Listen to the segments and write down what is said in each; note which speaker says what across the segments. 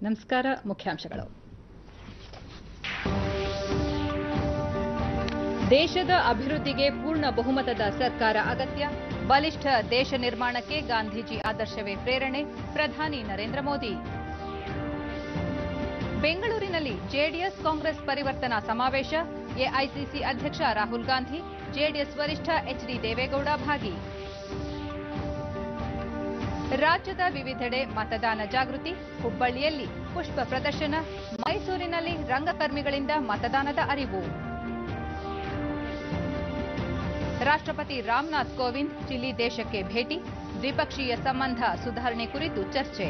Speaker 1: ನಮಸ್ಕಾರ ಮುಖ್ಯಾಂಶಗಳು ದೇಶದ ಅಭಿವೃದ್ಧಿಗೆ ಪೂರ್ಣ ಬಹುಮತದ ಸರ್ಕಾರ ಅಗತ್ಯ ಬಲಿಷ್ಠ ದೇಶ ನಿರ್ಮಾಣಕ್ಕೆ ಗಾಂಧೀಜಿ ಆದರ್ಶವೇ ಪ್ರೇರಣೆ ಪ್ರಧಾನಿ ನರೇಂದ್ರ ಮೋದಿ ಬೆಂಗಳೂರಿನಲ್ಲಿ ಜೆಡಿಎಸ್ ಕಾಂಗ್ರೆಸ್ ಪರಿವರ್ತನಾ ಸಮಾವೇಶ ಎಐಸಿಸಿ ಅಧ್ಯಕ್ಷ ರಾಹುಲ್ ಗಾಂಧಿ ಜೆಡಿಎಸ್ ವರಿಷ್ಠ ಎಚ್ಡಿ ದೇವೇಗೌಡ ಭಾಗಿ ರಾಜ್ಯದ ವಿವಿಧೆಡೆ ಮತದಾನ ಜಾಗೃತಿ ಹುಬ್ಬಳ್ಳಿಯಲ್ಲಿ ಪುಷ್ಪ ಪ್ರದರ್ಶನ ಮೈಸೂರಿನಲ್ಲಿ ರಂಗಕರ್ಮಿಗಳಿಂದ ಮತದಾನದ ಅರಿವು ರಾಷ್ಟ್ರಪತಿ ರಾಮನಾಥ್ ಕೋವಿಂದ್ ಚಿಲಿ ದೇಶಕ್ಕೆ ಭೇಟಿ ದ್ವಿಪಕ್ಷೀಯ ಸಂಬಂಧ ಸುಧಾರಣೆ ಕುರಿತು ಚರ್ಚೆ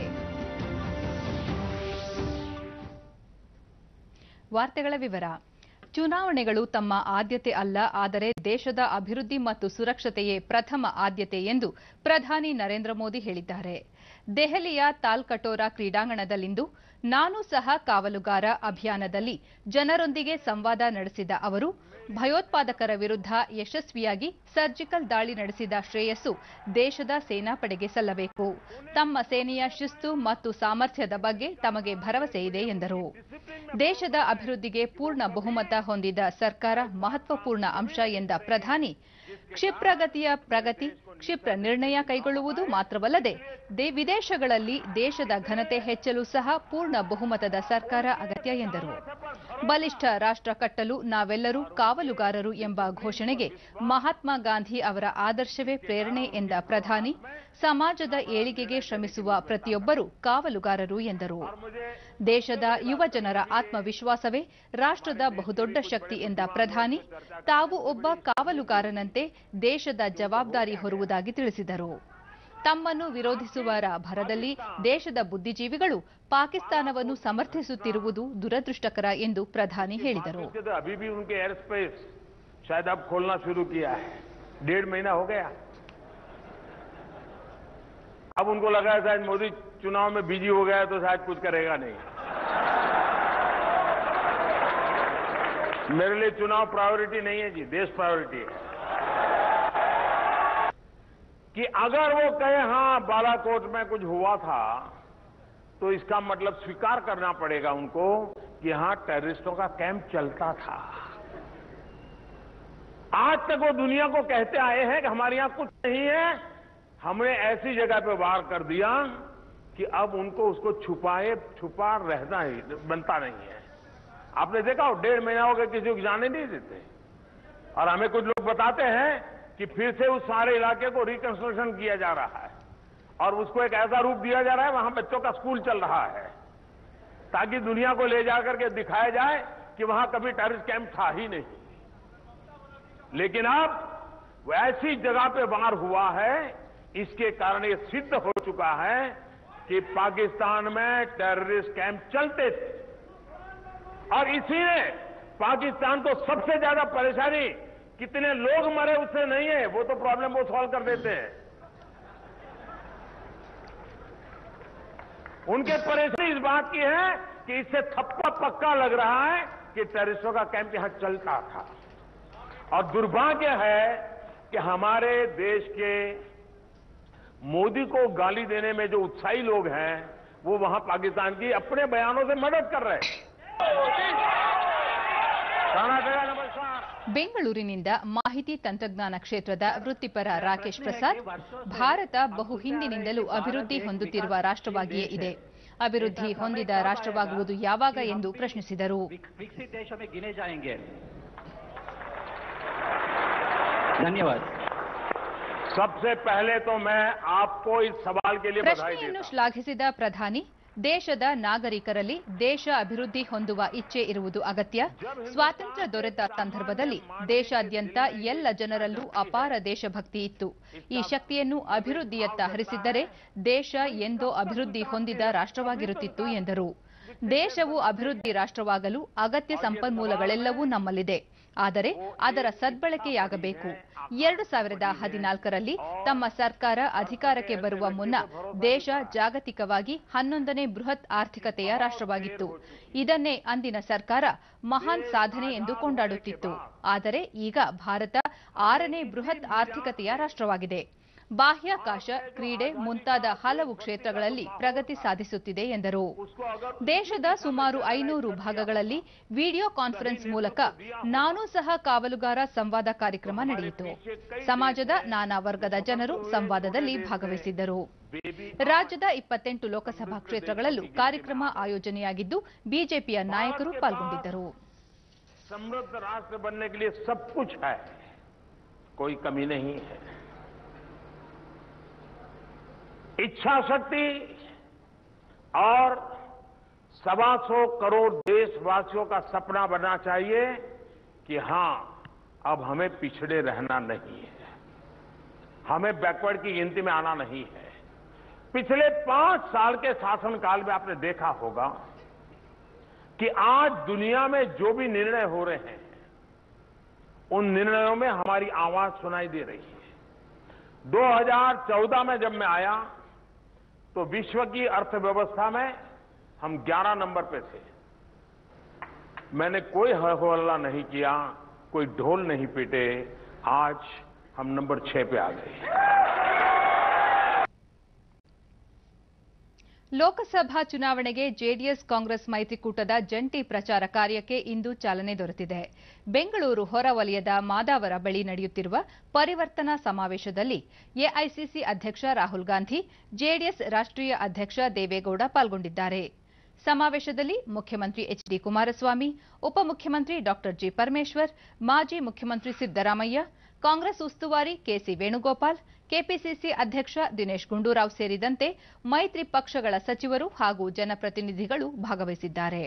Speaker 1: ವಾರ್ತೆಗಳ ವಿವರ ಚುನಾವಣೆಗಳು ತಮ್ಮ ಆದ್ಯತೆ ಅಲ್ಲ ಆದರೆ ದೇಶದ ಅಭಿವೃದ್ಧಿ ಮತ್ತು ಸುರಕ್ಷತೆಯೇ ಪ್ರಥಮ ಆದ್ಯತೆ ಎಂದು ಪ್ರಧಾನಿ ನರೇಂದ್ರ ಮೋದಿ ಹೇಳಿದ್ದಾರೆ ದೆಹಲಿಯ ತಾಲ್ಕಟೋರಾ ಕ್ರೀಡಾಂಗಣದಲ್ಲಿಂದು ನಾನು ಸಹ ಕಾವಲುಗಾರ ಅಭಿಯಾನದಲ್ಲಿ ಜನರೊಂದಿಗೆ ಸಂವಾದ ನಡೆಸಿದ ಅವರು ಭಯೋತ್ಪಾದಕರ ವಿರುದ್ಧ ಯಶಸ್ವಿಯಾಗಿ ಸರ್ಜಿಕಲ್ ದಾಳಿ ನಡೆಸಿದ ಶ್ರೇಯಸ್ಸು ದೇಶದ ಸೇನಾಪಡೆಗೆ ಸಲ್ಲಬೇಕು ತಮ್ಮ ಸೇನೆಯ ಶಿಸ್ತು ಮತ್ತು ಸಾಮರ್ಥ್ಯದ ಬಗ್ಗೆ ತಮಗೆ ಭರವಸೆ ಇದೆ ಎಂದರು ದೇಶದ ಅಭಿವೃದ್ಧಿಗೆ ಪೂರ್ಣ ಬಹುಮತ ಹೊಂದಿದ ಸರ್ಕಾರ ಮಹತ್ವಪೂರ್ಣ ಅಂಶ ಎಂದ ಪ್ರಧಾನಿ ಕ್ಷಿಪ್ರಗತಿಯ ಪ್ರಗತಿ ಕ್ಷಿಪ್ರ ನಿರ್ಣಯ ಕೈಗೊಳ್ಳುವುದು ಮಾತ್ರವಲ್ಲದೆ ದೇ- ವಿದೇಶಗಳಲ್ಲಿ ದೇಶದ ಘನತೆ ಹೆಚ್ಚಲು ಸಹ ಪೂರ್ಣ ಬಹುಮತದ ಸರ್ಕಾರ ಅಗತ್ಯ ಎಂದರು ಬಲಿಷ್ಠ ರಾಷ್ಟ್ರ ಕಟ್ಟಲು ನಾವೆಲ್ಲರೂ ಕಾವಲುಗಾರರು ಎಂಬ ಘೋಷಣೆಗೆ ಮಹಾತ್ಮ ಗಾಂಧಿ ಅವರ ಆದರ್ಶವೇ ಪ್ರೇರಣೆ ಎಂದ ಪ್ರಧಾನಿ ಸಮಾಜದ ಏಳಿಗೆಗೆ ಶ್ರಮಿಸುವ ಪ್ರತಿಯೊಬ್ಬರೂ ಕಾವಲುಗಾರರು ಎಂದರು ದೇಶದ ಯುವ ಜನರ ಆತ್ಮವಿಶ್ವಾಸವೇ ರಾಷ್ಟ್ರದ ಬಹುದೊಡ್ಡ ಶಕ್ತಿ ಎಂದ ಪ್ರಧಾನಿ ತಾವು ಒಬ್ಬ ಕಾವಲುಗಾರನಂತೆ ದೇಶದ ಜವಾಬ್ದಾರಿ ಹೊರುವುದಾಗಿ ತಿಳಿಸಿದರು ತಮ್ಮನ್ನು ವಿರೋಧಿಸುವರ ಭರದಲ್ಲಿ ದೇಶದ ಬುದ್ಧಿಜೀವಿಗಳು ಪಾಕಿಸ್ತಾನವನ್ನು ಸಮರ್ಥಿಸುತ್ತಿರುವುದು ದುರದೃಷ್ಟಕರ ಎಂದು ಪ್ರಧಾನಿ ಹೇಳಿದರು
Speaker 2: से तो अभी भी उनके एयर स्पेस शायद अब खोलना शुरू किया है डेढ़ महीना हो गया अब उनको लगा है शायद मोदी चुनाव में बिजी हो गया है तो शायद कुछ करेगा नहीं मेरे लिए चुनाव प्रायोरिटी नहीं है जी देश प्रायोरिटी है कि अगर वो कहे हाँ बालाकोट में कुछ हुआ था तो इसका मतलब स्वीकार करना पड़ेगा उनको कि यहां टेररिस्टों का कैंप चलता था आज तक वो दुनिया को कहते आए हैं कि हमारे यहां कुछ नहीं है हमने ऐसी जगह पे वार कर दिया कि अब उनको उसको छुपाए छुपा रहना ही बनता नहीं है आपने देखा हो डेढ़ महीना हो गया किसी को जाने नहीं देते और हमें कुछ लोग बताते हैं कि फिर से उस सारे इलाके को रिकंस्ट्रक्शन किया जा रहा है और उसको एक ऐसा रूप दिया जा रहा है वहां बच्चों का स्कूल चल रहा है ताकि दुनिया को ले जाकर के दिखाया जाए कि वहां कभी टेररिस्ट कैंप था ही नहीं लेकिन अब वो ऐसी जगह पे वार हुआ है इसके कारण ये सिद्ध हो चुका है कि पाकिस्तान में टेररिस्ट कैंप चलते थे और इसी ने पाकिस्तान को सबसे ज्यादा परेशानी कितने लोग मरे उससे नहीं है वो तो प्रॉब्लम वो सॉल्व कर देते हैं उनके परेशानी इस बात की है कि इससे थप्पा पक्का लग रहा है कि टेररिस्टों का कैंप यहां चलता था और दुर्भाग्य है कि हमारे देश के मोदी को गाली देने में जो उत्साही लोग हैं वो वहां पाकिस्तान की अपने बयानों से मदद कर रहे हैं कर्नाटका नमस्कार
Speaker 1: ಬೆಂಗಳೂರಿನಿಂದ ಮಾಹಿತಿ ತಂತ್ರಜ್ಞಾನ ಕ್ಷೇತ್ರದ ವೃತ್ತಿಪರ ರಾಕೇಶ್ ಪ್ರಸಾದ್ ಭಾರತ ಬಹು ಹಿಂದಿನಿಂದಲೂ ಅಭಿವೃದ್ಧಿ ಹೊಂದುತ್ತಿರುವ ರಾಷ್ಟ್ರವಾಗಿಯೇ ಇದೆ ಅಭಿವೃದ್ಧಿ ಹೊಂದಿದ ರಾಷ್ಟ್ರವಾಗುವುದು ಯಾವಾಗ ಎಂದು ಪ್ರಶ್ನಿಸಿದರು
Speaker 3: विक- विकसित देशों में गिने जाएंगे धन्यवाद
Speaker 2: सबसे पहले तो मैं आपको इस सवाल के लिए बधाई
Speaker 1: ಪ್ರಶ್ನೆಯನ್ನು
Speaker 2: देता हूं
Speaker 1: ಶ್ಲಾಘಿಸಿದ ಪ್ರಧಾನಿ ದೇಶದ ನಾಗರಿಕರಲ್ಲಿ ದೇಶ ಅಭಿವೃದ್ಧಿ ಹೊಂದುವ ಇಚ್ಛೆ ಇರುವುದು ಅಗತ್ಯ ಸ್ವಾತಂತ್ರ್ಯ ದೊರೆತ ಸಂದರ್ಭದಲ್ಲಿ ದೇಶಾದ್ಯಂತ ಎಲ್ಲ ಜನರಲ್ಲೂ ಅಪಾರ ದೇಶಭಕ್ತಿ ಇತ್ತು ಈ ಶಕ್ತಿಯನ್ನು ಅಭಿವೃದ್ಧಿಯತ್ತ ಹರಿಸಿದ್ದರೆ ದೇಶ ಎಂದೋ ಅಭಿವೃದ್ಧಿ ಹೊಂದಿದ ರಾಷ್ಟ್ರವಾಗಿರುತ್ತಿತ್ತು ಎಂದರು ದೇಶವು ಅಭಿವೃದ್ಧಿ ರಾಷ್ಟ್ರವಾಗಲು ಅಗತ್ಯ ಸಂಪನ್ಮೂಲಗಳೆಲ್ಲವೂ ನಮ್ಮಲ್ಲಿದೆ ಆದರೆ ಅದರ ಸದ್ಬಳಕೆಯಾಗಬೇಕು ಎರಡು ಸಾವಿರದ ಹದಿನಾಲ್ಕರಲ್ಲಿ ತಮ್ಮ ಸರ್ಕಾರ ಅಧಿಕಾರಕ್ಕೆ ಬರುವ ಮುನ್ನ ದೇಶ ಜಾಗತಿಕವಾಗಿ ಹನ್ನೊಂದನೇ ಬೃಹತ್ ಆರ್ಥಿಕತೆಯ ರಾಷ್ಟ್ರವಾಗಿತ್ತು ಇದನ್ನೇ ಅಂದಿನ ಸರ್ಕಾರ ಮಹಾನ್ ಸಾಧನೆ ಎಂದು ಕೊಂಡಾಡುತ್ತಿತ್ತು ಆದರೆ ಈಗ ಭಾರತ ಆರನೇ ಬೃಹತ್ ಆರ್ಥಿಕತೆಯ ರಾಷ್ಟ್ರವಾಗಿದೆ ಬಾಹ್ಯಾಕಾಶ ಕ್ರೀಡೆ ಮುಂತಾದ ಹಲವು ಕ್ಷೇತ್ರಗಳಲ್ಲಿ ಪ್ರಗತಿ ಸಾಧಿಸುತ್ತಿದೆ ಎಂದರು ದೇಶದ ಸುಮಾರು ಐನೂರು ಭಾಗಗಳಲ್ಲಿ ವಿಡಿಯೋ ಕಾನ್ಫರೆನ್ಸ್ ಮೂಲಕ ನಾನೂ ಸಹ ಕಾವಲುಗಾರ ಸಂವಾದ ಕಾರ್ಯಕ್ರಮ ನಡೆಯಿತು ಸಮಾಜದ ನಾನಾ ವರ್ಗದ ಜನರು ಸಂವಾದದಲ್ಲಿ ಭಾಗವಹಿಸಿದ್ದರು ರಾಜ್ಯದ ಇಪ್ಪತ್ತೆಂಟು ಲೋಕಸಭಾ ಕ್ಷೇತ್ರಗಳಲ್ಲೂ ಕಾರ್ಯಕ್ರಮ ಆಯೋಜನೆಯಾಗಿದ್ದು ಬಿಜೆಪಿಯ ನಾಯಕರು ಪಾಲ್ಗೊಂಡಿದ್ದರು
Speaker 2: समृद्ध राष्ट्र बनने के लिए सब कुछ है कोई कमी नहीं है इच्छा शक्ति और सवा सौ करोड़ देशवासियों का सपना बनना चाहिए कि हां अब हमें पिछड़े रहना नहीं है हमें बैकवर्ड की गिनती में आना नहीं है पिछले पांच साल के शासनकाल में आपने देखा होगा कि आज दुनिया में जो भी निर्णय हो रहे हैं उन निर्णयों में हमारी आवाज सुनाई दे रही है 2014 में जब मैं आया तो विश्व की अर्थव्यवस्था में हम 11 नंबर पे थे मैंने कोई हो हल्ला नहीं किया कोई ढोल नहीं पीटे आज हम नंबर छह पे आ गए
Speaker 1: ಲೋಕಸಭಾ ಚುನಾವಣೆಗೆ ಜೆಡಿಎಸ್ ಕಾಂಗ್ರೆಸ್ ಮೈತ್ರಿಕೂಟದ ಜಂಟಿ ಪ್ರಚಾರ ಕಾರ್ಯಕ್ಕೆ ಇಂದು ಚಾಲನೆ ದೊರೆತಿದೆ ಬೆಂಗಳೂರು ಹೊರವಲಯದ ಮಾದಾವರ ಬಳಿ ನಡೆಯುತ್ತಿರುವ ಪರಿವರ್ತನಾ ಸಮಾವೇಶದಲ್ಲಿ ಎಐಸಿಸಿ ಅಧ್ಯಕ್ಷ ರಾಹುಲ್ ಗಾಂಧಿ ಜೆಡಿಎಸ್ ರಾಷ್ಟ್ರೀಯ ಅಧ್ಯಕ್ಷ ದೇವೇಗೌಡ ಪಾಲ್ಗೊಂಡಿದ್ದಾರೆ ಸಮಾವೇಶದಲ್ಲಿ ಮುಖ್ಯಮಂತ್ರಿ ಎಚ್ ಡಿ ಕುಮಾರಸ್ವಾಮಿ ಉಪಮುಖ್ಯಮಂತ್ರಿ ಡಾ ಜಿ ಪರಮೇಶ್ವರ್ ಮಾಜಿ ಮುಖ್ಯಮಂತ್ರಿ ಸಿದ್ದರಾಮಯ್ಯ ಕಾಂಗ್ರೆಸ್ ಉಸ್ತುವಾರಿ ಕೆಸಿ ವೇಣುಗೋಪಾಲ್ ಕೆಪಿಸಿಸಿ ಅಧ್ಯಕ್ಷ ದಿನೇಶ್ ಗುಂಡೂರಾವ್ ಸೇರಿದಂತೆ ಮೈತ್ರಿ ಪಕ್ಷಗಳ ಸಚಿವರು ಹಾಗೂ ಜನಪ್ರತಿನಿಧಿಗಳು ಭಾಗವಹಿಸಿದ್ದಾರೆ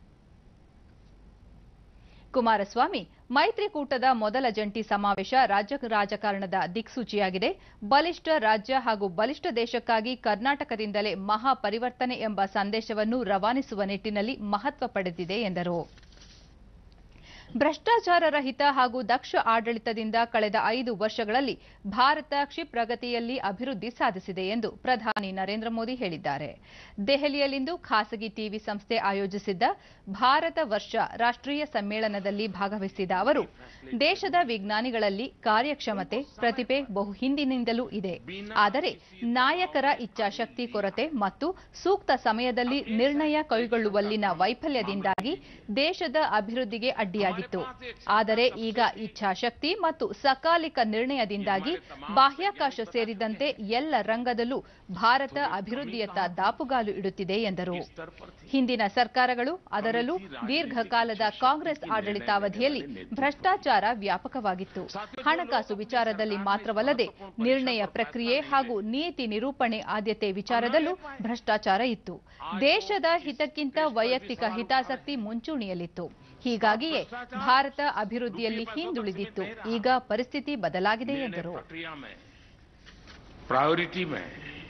Speaker 1: ಕುಮಾರಸ್ವಾಮಿ ಮೈತ್ರಿಕೂಟದ ಮೊದಲ ಜಂಟಿ ಸಮಾವೇಶ ರಾಜ್ಯ ರಾಜಕಾರಣದ ದಿಕ್ಸೂಚಿಯಾಗಿದೆ ಬಲಿಷ್ಠ ರಾಜ್ಯ ಹಾಗೂ ಬಲಿಷ್ಠ ದೇಶಕ್ಕಾಗಿ ಕರ್ನಾಟಕದಿಂದಲೇ ಮಹಾ ಪರಿವರ್ತನೆ ಎಂಬ ಸಂದೇಶವನ್ನು ರವಾನಿಸುವ ನಿಟ್ಟಿನಲ್ಲಿ ಮಹತ್ವ ಪಡೆದಿದೆ ಎಂದರು ಭ್ರಷ್ಟಾಚಾರ ರಹಿತ ಹಾಗೂ ದಕ್ಷ ಆಡಳಿತದಿಂದ ಕಳೆದ ಐದು ವರ್ಷಗಳಲ್ಲಿ ಭಾರತ ಕ್ಷಿಪ್ರಗತಿಯಲ್ಲಿ ಅಭಿವೃದ್ಧಿ ಸಾಧಿಸಿದೆ ಎಂದು ಪ್ರಧಾನಿ ನರೇಂದ್ರ ಮೋದಿ ಹೇಳಿದ್ದಾರೆ ದೆಹಲಿಯಲ್ಲಿಂದು ಖಾಸಗಿ ಟಿವಿ ಸಂಸ್ಥೆ ಆಯೋಜಿಸಿದ್ದ ಭಾರತ ವರ್ಷ ರಾಷ್ಟ್ರೀಯ ಸಮ್ಮೇಳನದಲ್ಲಿ ಭಾಗವಹಿಸಿದ ಅವರು ದೇಶದ ವಿಜ್ಞಾನಿಗಳಲ್ಲಿ ಕಾರ್ಯಕ್ಷಮತೆ ಪ್ರತಿಭೆ ಬಹು ಹಿಂದಿನಿಂದಲೂ ಇದೆ ಆದರೆ ನಾಯಕರ ಇಚ್ಛಾಶಕ್ತಿ ಕೊರತೆ ಮತ್ತು ಸೂಕ್ತ ಸಮಯದಲ್ಲಿ ನಿರ್ಣಯ ಕೈಗೊಳ್ಳುವಲ್ಲಿನ ವೈಫಲ್ಯದಿಂದಾಗಿ ದೇಶದ ಅಭಿವೃದ್ಧಿಗೆ ಅಡ್ಡಿಯಾಗಿದೆ ಆದರೆ ಈಗ ಇಚ್ಛಾಶಕ್ತಿ ಮತ್ತು ಸಕಾಲಿಕ ನಿರ್ಣಯದಿಂದಾಗಿ ಬಾಹ್ಯಾಕಾಶ ಸೇರಿದಂತೆ ಎಲ್ಲ ರಂಗದಲ್ಲೂ ಭಾರತ ಅಭಿವೃದ್ಧಿಯತ್ತ ದಾಪುಗಾಲು ಇಡುತ್ತಿದೆ ಎಂದರು ಹಿಂದಿನ ಸರ್ಕಾರಗಳು ಅದರಲ್ಲೂ ದೀರ್ಘಕಾಲದ ಕಾಂಗ್ರೆಸ್ ಆಡಳಿತಾವಧಿಯಲ್ಲಿ ಭ್ರಷ್ಟಾಚಾರ ವ್ಯಾಪಕವಾಗಿತ್ತು ಹಣಕಾಸು ವಿಚಾರದಲ್ಲಿ ಮಾತ್ರವಲ್ಲದೆ ನಿರ್ಣಯ ಪ್ರಕ್ರಿಯೆ ಹಾಗೂ ನೀತಿ ನಿರೂಪಣೆ ಆದ್ಯತೆ ವಿಚಾರದಲ್ಲೂ ಭ್ರಷ್ಟಾಚಾರ ಇತ್ತು ದೇಶದ ಹಿತಕ್ಕಿಂತ ವೈಯಕ್ತಿಕ ಹಿತಾಸಕ್ತಿ ಮುಂಚೂಣಿಯಲ್ಲಿತ್ತು ಹೀಗಾಗಿಯೇ ಭಾರತ ಅಭಿವೃದ್ಧಿಯಲ್ಲಿ ಹಿಂದುಳಿದಿತ್ತು ಈಗ ಪರಿಸ್ಥಿತಿ ಬದಲಾಗಿದೆ ಎಂದರು
Speaker 2: प्रक्रिया में प्रायोरिटी में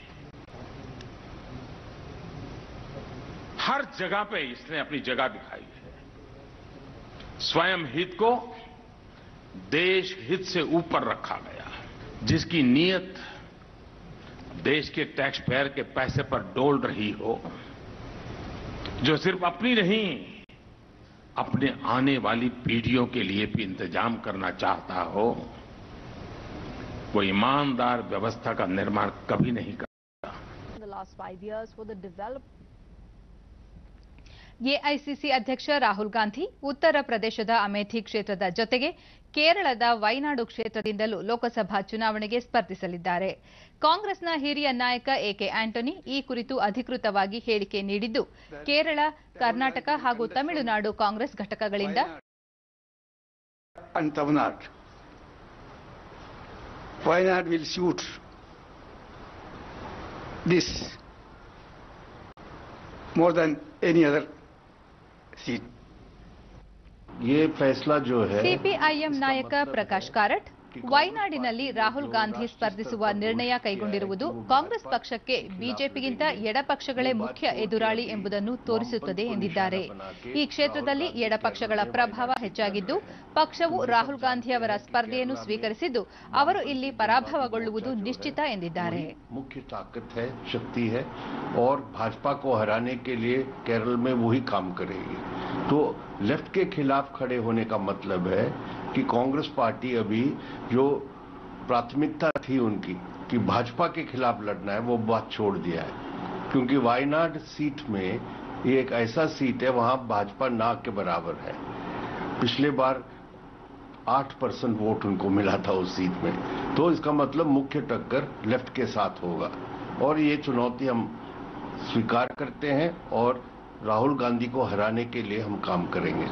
Speaker 2: हर जगह पे इसने अपनी जगह दिखाई है स्वयं हित को देश हित से ऊपर रखा गया जिसकी नीयत देश के टैक्स पेयर के पैसे पर डोल रही हो जो सिर्फ अपनी नहीं अपने आने वाली पीढ़ियों के लिए भी इंतजाम करना चाहता हो वो ईमानदार व्यवस्था का निर्माण कभी नहीं कर
Speaker 4: in the last five years for the development
Speaker 1: AICC ಅಧ್ಯಕ್ಷ ರಾಹುಲ್ ಗಾಂಧಿ ಉತ್ತರ ಪ್ರದೇಶದ ಅಮೇಥಿ ಕ್ಷೇತ್ರದ ಜೊತೆಗೆ ಕೇರಳದ ವೈನಾಡು ಕ್ಷೇತ್ರದಿಂದಲೂ ಲೋಕಸಭಾ ಚುನಾವಣೆಗೆ ಸ್ಪರ್ಧಿಸಲಿದ್ದಾರೆ ಕಾಂಗ್ರೆಸ್ನ ಹಿರಿಯ ನಾಯಕ ಎಕೆ ಆಂಟನಿ ಈ ಕುರಿತು ಅಧಿಕೃತವಾಗಿ ಹೇಳಿಕೆ ನೀಡಿದ್ದು ಕೇರಳ ಕರ್ನಾಟಕ ಹಾಗೂ ತಮಿಳುನಾಡು ಕಾಂಗ್ರೆಸ್ ಘಟಕಗಳಿಂದ
Speaker 5: and Tamil Nadu. Wayanad will suit this more than any other seat.
Speaker 6: ये फैसला जो है
Speaker 1: ಸಿಪಿಐಎಂ ನಾಯಕ ಪ್ರಕಾಶ್ ಕಾರಟ್ ವೈನಾಡಿನಲ್ಲಿ ರಾಹುಲ್ ಗಾಂಧಿ ಸ್ಪರ್ಧಿಸುವ ನಿರ್ಣಯ ಕೈಗೊಂಡಿರುವುದು ಕಾಂಗ್ರೆಸ್ ಪಕ್ಷಕ್ಕೆ ಬಿಜೆಪಿಗಿಂತ ಎಡಪಕ್ಷಗಳೇ ಮುಖ್ಯ ಎದುರಾಳಿ ಎಂಬುದನ್ನು ತೋರಿಸುತ್ತದೆ ಎಂದಿದ್ದಾರೆ ಈ ಕ್ಷೇತ್ರದಲ್ಲಿ ಎಡಪಕ್ಷಗಳ ಪ್ರಭಾವ ಹೆಚ್ಚಾಗಿದ್ದು ಪಕ್ಷವು ರಾಹುಲ್ ಗಾಂಧಿ ಅವರ ಸ್ಪರ್ಧೆಯನ್ನು ಸ್ವೀಕರಿಸಿದ್ದು ಅವರು ಇಲ್ಲಿ ಪರಾಭವಗೊಳ್ಳುವುದು ನಿಶ್ಚಿತ ಎಂದಿದ್ದಾರೆ
Speaker 6: मुख्य ताकत है शक्ति है और भाजपा को हराने के लिए केरल में वही काम करेगी तो लेफ्ट के खिलाफ खड़े होने का मतलब है कि कांग्रेस पार्टी अभी जो प्राथमिकता थी उनकी कि भाजपा के खिलाफ लड़ना है वो बात छोड़ दिया है क्योंकि वायनाड सीट में ये एक ऐसा सीट है वहां भाजपा ना के बराबर है पिछले बार आठ परसेंट वोट उनको मिला था उस सीट में तो इसका मतलब मुख्य टक्कर लेफ्ट के साथ होगा और ये चुनौती हम स्वीकार करते हैं और राहुल गांधी को हराने के लिए हम काम करेंगे